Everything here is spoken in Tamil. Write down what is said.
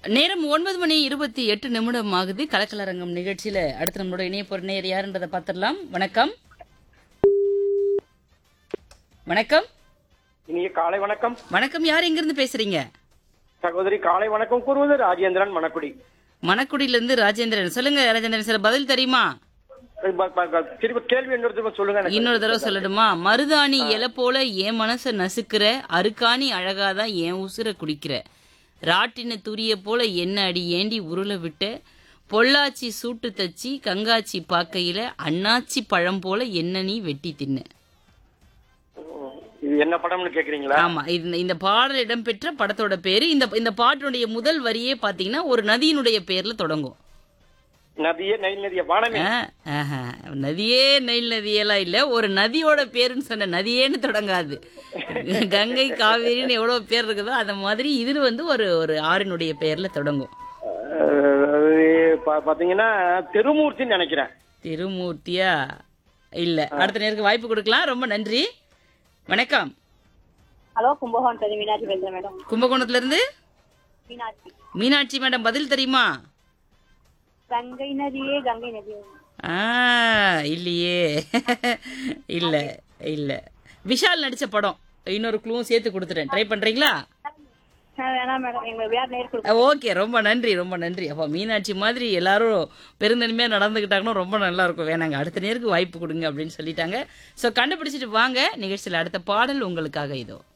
நேரம் ஒன்பது மணி இருபத்தி எட்டு நிமிடம் ஆகுது கலக்கலரங்கம் நிகழ்ச்சியில அடுத்து நம்மளோட இணைய போற நேர் யாருன்றதை பார்த்துடலாம் வணக்கம் வணக்கம் இனிய காலை வணக்கம் வணக்கம் யார் எங்கிருந்து பேசுறீங்க சகோதரி காலை வணக்கம் கூறுவது ராஜேந்திரன் மணக்குடி மணக்குடியில இருந்து ராஜேந்திரன் சொல்லுங்க ராஜேந்திரன் சார் பதில் தெரியுமா ப- ப- ப- திரும்ப கேள்வி இன்னொரு திரும்ப சொல்லுங்க எனக்கு. இன்னொரு தடவை சொல்லட்டுமா மருதாணி இலை போல என் மனச நசுக்கிற அருக்காணி அழகாதான் என் உசுர குடிக்கிற ராட்டின துரிய போல என்ன அடி ஏண்டி உருள விட்ட பொள்ளாச்சி சூட்டு தச்சி கங்காச்சி பாக்கையில அண்ணாச்சி பழம் போல என்ன நீ வெட்டி தின்ன இது என்ன படம்னு கேக்குறீங்களா ஆமா இந்த இந்த பாடல் இடம்பெற்ற படத்தோட பேரு இந்த இந்த பாட்டினுடைய முதல் வரியே பாத்தீங்கன்னா ஒரு நதியினுடைய பேர்ல தொடங்கும் நதியே நெல் நதிய வானமே ஆ, ஆஹா. நதியே நெல் நதியெல்லாம் இல்ல ஒரு நதியோட பேருன்னு சொன்ன நதியேன்னு தொடங்காது கங்கை காவேரின்னு எவ்வளவு பேர் இருக்குதோ அந்த மாதிரி இது வந்து ஒரு ஒரு ஆறினுடைய பெயர்ல தொடங்கும் அஹ், அது பா- பாத்தீங்கன்னா திருமூர்த்தின்னு நினைக்கிறேன் திருமூர்த்தியா இல்ல அடுத்த நேருக்கு வாய்ப்பு கொடுக்கலாம் ரொம்ப நன்றி வணக்கம் ஹலோ கும்பகோணம் சரி மீனாட்சி பேசுறேன் மேடம் கும்பகோணத்துல இருந்து மீனாட்சி மீனாட்சி மேடம் பதில் தெரியுமா கங்கை நதியே கங்கை நதியே ஆ இல்லையே இல்ல இல்ல விஷால் நடிச்ச படம் இன்னொரு க்ளூவும் சேர்த்து கொடுத்துட்டேன் ட்ரை பண்றீங்களா ஆ, வேணாம் மேடம் எங்க வேற நேர் கொடுக்கும் ஓகே ரொம்ப நன்றி ரொம்ப நன்றி அப்போ மீனாட்சி மாதிரி எல்லாரும் பெருந்தன்மையாக நடந்துக்கிட்டாங்கன்னா ரொம்ப நல்லா இருக்கும் வேணாங்க அடுத்த நேருக்கு வாய்ப்பு கொடுங்க அப்படின்னு சொல்லிட்டாங்க ஸோ கண்டுபிடிச்சிட்டு வாங்க நிகழ்ச்சியில் அடுத்த பாடல் உங்களுக்காக இதோ